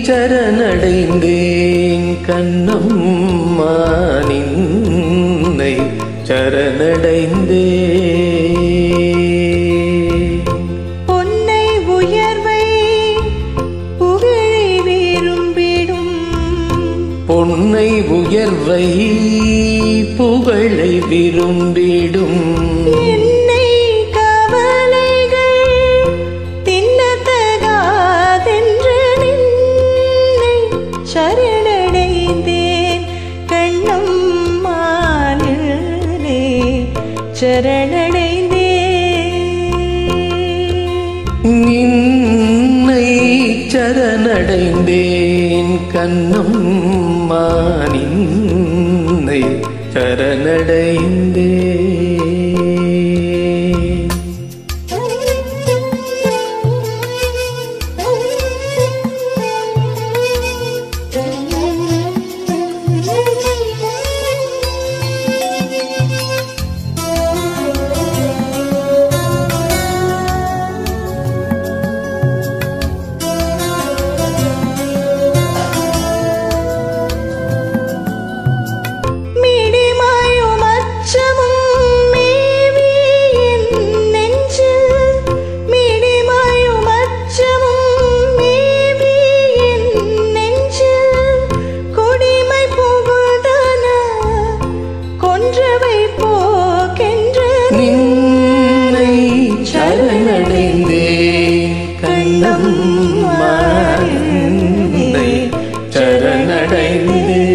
சரணடைந்தேன் கண்ணம்மா நின்னை சரணடைந்தேன் பொன்னை உயர்வை புகழை விரும்பிடும் பொன்னை உயர்வை புகழை விரும்பிடும் என்னை கவலைகள் தின்னத்தகாதென்று நின்னை சரணடைந்தேன் கண்ணம்மானே சரணடைந்தேன் நின்னை சரணடைந்தேன் கண்ணம்மா நின்னை சரணடைந்தேன் மிடிமாயும் அச்சமும் மேவி என் நெஞ்சில் மிடிமாயும் அச்சமும் மேவி என் நெஞ்சில் கொடிமை புகுதன கொன்றவை போக்கென்ற நின்னை சரணடைந்தேன் கண்ணம்மா நின்னை சரணடைந்தேன்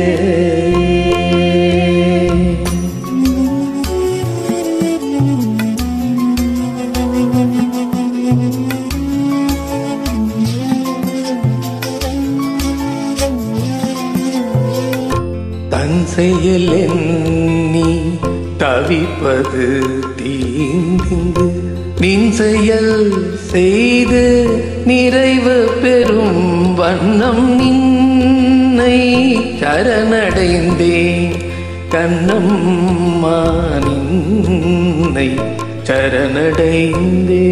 தன் செயல் எண்ணி தவிப்பது தீந்திந்து நின் செயல் செய்து நிறைவு பெறும் வண்ணம் நின்னை சரணடைந்தேன் கண்ணம்மா நின்னை சரணடைந்தேன்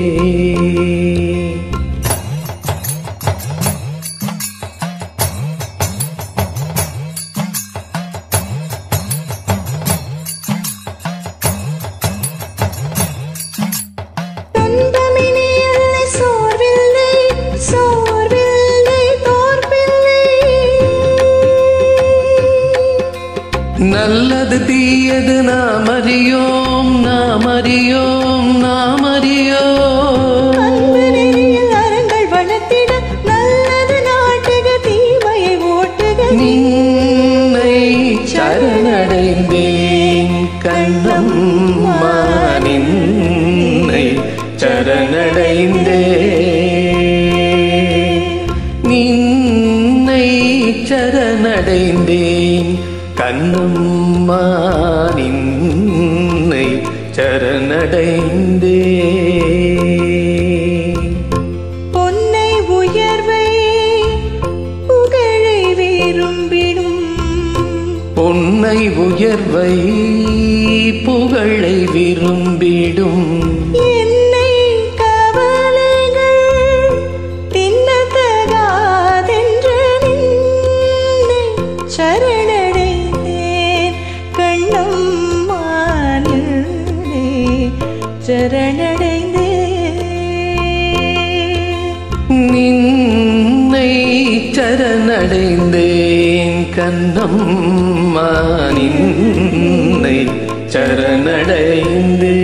துன்பமினி இல்லை சோர்வில்லை சோர்வில்லை தோற்பில்லை நல்லது தீயது நாம் அறியோம் நாம் அறியோம் நாம் அறியோம் அன்பு நெறியில் அறங்கள் வளர்த்திட நல்லது நாட்டுக தீமையை ஓட்டுக நின்னை சரணடைந்தேன் கண்ணம்மா நின்னை சரணடைந்தேன் நின்னை சரணடைந்தேன் கண்ணம்மா நின்னை சரணடைந்தேன் பொன்னை உயர்வை புகழை விரும்பிடும் பொன்னை உயர்வை புகழை விரும்பிடும் என்னை கவலைகள் தின்னத்தகாதென்று நின்னை சரணடைந்தேன் கண்ணம்மானே சரணடைந்தேன் நின்னை சரணடைந்தேன் கண்ணம்மா நின்னை சரணடைந்தேன்